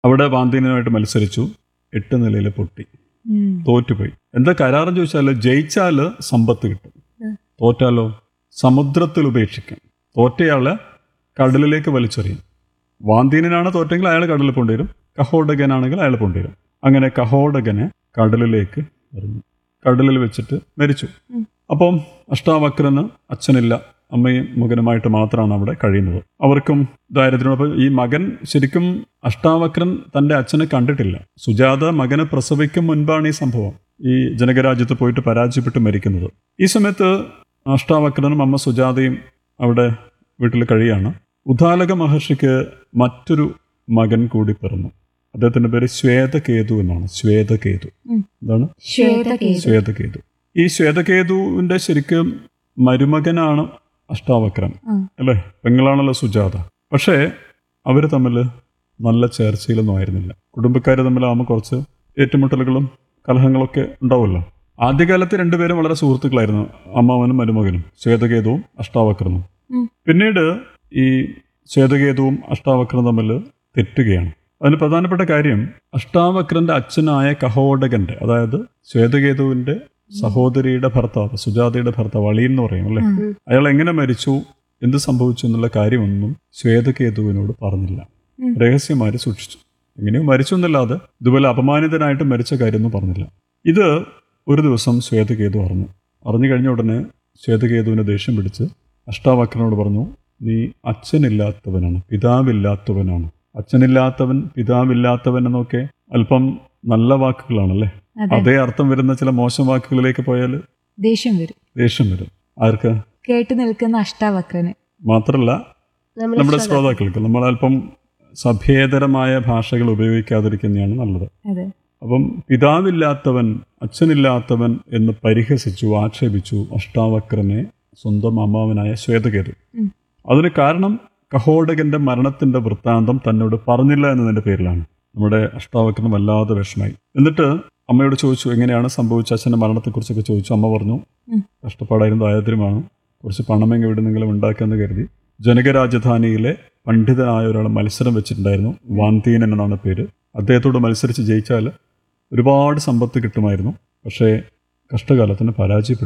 അവിടെ വാന്തിനുമായിട്ട് മത്സരിച്ചു എട്ട് നിലയിൽ പൊട്ടി ഉം. തോറ്റുപോയി എന്താ കരാറെന്ന് ചോദിച്ചാൽ ജയിച്ചാല് സമ്പത്ത് കിട്ടും ഉം. തോറ്റാലോ സമുദ്രത്തിൽ ഉപേക്ഷിക്കും തോറ്റയാളെ കടലിലേക്ക് വലിച്ചെറിയും വാന്തീനാണ് തോറ്റെങ്കിൽ അയാൾ കടലിൽ കൊണ്ടുവരും കഹോടകനാണെങ്കിൽ അയാൾ കൊണ്ടുവരും അങ്ങനെ കഹോടകനെ കടലിലേക്ക് എറിഞ്ഞു കടലിൽ വെച്ചിട്ട് മരിച്ചു ഉം. അപ്പം അഷ്ടാവക്രന് അച്ഛനില്ല അമ്മയും മകനുമായിട്ട് മാത്രമാണ് അവിടെ കഴിയുന്നത് അവർക്കും ദാരിദ്ര്യം ഈ മകൻ ശരിക്കും അഷ്ടാവക്രൻ തന്റെ അച്ഛനെ കണ്ടിട്ടില്ല സുജാത മകനെ പ്രസവിക്കും മുൻപാണ് ഈ സംഭവം ഈ ജനകരാജ്യത്ത് പോയിട്ട് പരാജയപ്പെട്ട് മരിക്കുന്നത് ഈ സമയത്ത് അഷ്ടാവക്രനും അമ്മ സുജാതയും അവിടെ വീട്ടിൽ കഴിയാണ് ഉദാലക മഹർഷിക്ക് മറ്റൊരു മകൻ കൂടി പിറന്നു അദ്ദേഹത്തിന്റെ പേര് ശ്വേതകേതു എന്നാണ് ശ്വേതകേതു ഉം. എന്താണ് ശ്വേതകേതു ശ്വേതകേതു ഈ ശ്വേതകേതുവിന്റെ ശരിക്കും മരുമകനാണ് അഷ്ടാവക്രൻ ആ. അല്ലേ പെങ്ങളാണല്ലോ സുജാത പക്ഷേ അവർ തമ്മിൽ നല്ല ചേർച്ചയിലൊന്നും ആയിരുന്നില്ല കുടുംബക്കാർ തമ്മിലാകുമ്പോൾ കുറച്ച് ഏറ്റുമുട്ടലുകളും കലഹങ്ങളൊക്കെ ഉണ്ടാവുമല്ലോ ആദ്യകാലത്ത് രണ്ടുപേരും വളരെ സുഹൃത്തുക്കളായിരുന്നു അമ്മാവനും മരുമകനും ശ്വേതകേതുവും അഷ്ടാവക്രനും ഉം. പിന്നീട് ഈ ശ്വേതകേതുവും അഷ്ടാവക്രനും തമ്മിൽ തെറ്റുകയാണ് അതിന് പ്രധാനപ്പെട്ട കാര്യം അഷ്ടാവക്രന്റെ അച്ഛനായ കഹോടകന്റെ അതായത് ശ്വേതകേതുവിന്റെ സഹോദരിയുടെ ഭർത്താവ് സുജാതയുടെ ഭർത്താവ് അളി എന്ന് പറയും അല്ലേ ഉം. അയാൾ എങ്ങനെ മരിച്ചു എന്ത് സംഭവിച്ചു എന്നുള്ള കാര്യമൊന്നും ശ്വേതകേതുവിനോട് പറഞ്ഞില്ല ഉം. രഹസ്യമാര് സൂക്ഷിച്ചു എങ്ങനെയോ മരിച്ചു എന്നല്ലാതെ ഇതുപോലെ അപമാനിതനായിട്ട് മരിച്ച കാര്യമൊന്നും പറഞ്ഞില്ല ഇത് ഒരു ദിവസം ശ്വേതകേതു അറിഞ്ഞു അറിഞ്ഞു കഴിഞ്ഞ ഉടനെ ശ്വേതകേതുവിനെ ദേഷ്യം പിടിച്ച് അഷ്ടാവക്രനോട് പറഞ്ഞു നീ അച്ഛനില്ലാത്തവനാണ് പിതാവില്ലാത്തവനാണ് അച്ഛനില്ലാത്തവൻ പിതാവില്ലാത്തവൻ എന്നൊക്കെ അല്പം നല്ല വാക്കുകളാണല്ലേ അതെ അതേ അർത്ഥം വരുന്ന ചില മോശം വാക്കുകളിലേക്ക് പോയാൽ ദേഷ്യം വരും ദേഷ്യം വരും ആർക്ക് കേട്ടു നിൽക്കുന്ന അഷ്ടാവക്രന് മാത്രമല്ല നമ്മുടെ ശ്രോതാക്കൾക്ക് നമ്മൾ അല്പം സഭ്യേതരമായ ഭാഷകൾ ഉപയോഗിക്കാതിരിക്കുന്നതാണ് നല്ലത് അതെ അപ്പം പിതാവില്ലാത്തവൻ അച്ഛനില്ലാത്തവൻ എന്ന് പരിഹസിച്ചു ആക്ഷേപിച്ചു അഷ്ടാവക്രനെ സ്വന്തം അമ്മാവനായ ശ്വേതകേതു ഉം. അതിന് കാരണം കഹോടകന്റെ മരണത്തിന്റെ വൃത്താന്തം തന്നോട് പറഞ്ഞില്ല എന്നതിന്റെ പേരിലാണ് നമ്മുടെ അഷ്ടാവക്രൻ വല്ലാതെ വിഷമായി എന്നിട്ട് അമ്മയോട് ചോദിച്ചു എങ്ങനെയാണ് സംഭവിച്ച അച്ഛന്റെ മരണത്തെക്കുറിച്ചൊക്കെ ചോദിച്ചു അമ്മ പറഞ്ഞു ഉം. കഷ്ടപ്പാടായിരുന്നു ദാരിദ്ര്യമാണ് കുറച്ച് പണമെങ്കിൽ എവിടെന്നെങ്കിലും ഉണ്ടാക്കാമെന്ന് കരുതി ജനകരാജധാനിയിലെ പണ്ഡിതനായ ഒരാൾ മത്സരം വെച്ചിട്ടുണ്ടായിരുന്നു വാന്തീനൻ എന്നാണ് പേര് അദ്ദേഹത്തോട് മത്സരിച്ച് ജയിച്ചാൽ ഒരുപാട് സമ്പത്ത് കിട്ടുമായിരുന്നു പക്ഷേ കഷ്ടകാലത്തിന് പരാജയപ്പെട്ടു